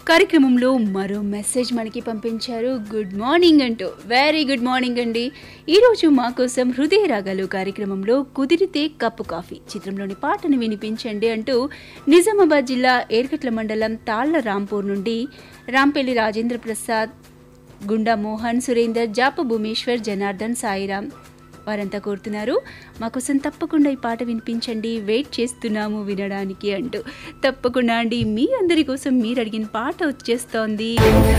కార్యక్రమంలో మరో మెసేజ్ మనకి పంపించారు గుడ్ మార్నింగ్ అంటూ వెరీ గుడ్ మార్నింగ్ అండి ఈరోజు మా కోసం హృదయ రాగాలు కార్యక్రమంలో కుదిరితే కప్పు కాఫీ చిత్రంలోని పాటను వినిపించండి అంటూ నిజామాబాద్ జిల్లా ఏర్కట్ల మండలం తాళ్ల రాంపూర్ నుండి రాంపల్లి రాజేంద్ర ప్రసాద్ గుండా మోహన్ సురేందర్ జాప భూమేశ్వర్ జనార్దన్ సాయిరాం వారంతా కోరుతున్నారు మా కోసం తప్పకుండా ఈ పాట వినిపించండి వెయిట్ చేస్తున్నాము వినడానికి అంటూ తప్పకుండా అండి మీ అందరి కోసం మీరు అడిగిన పాట వచ్చేస్తోంది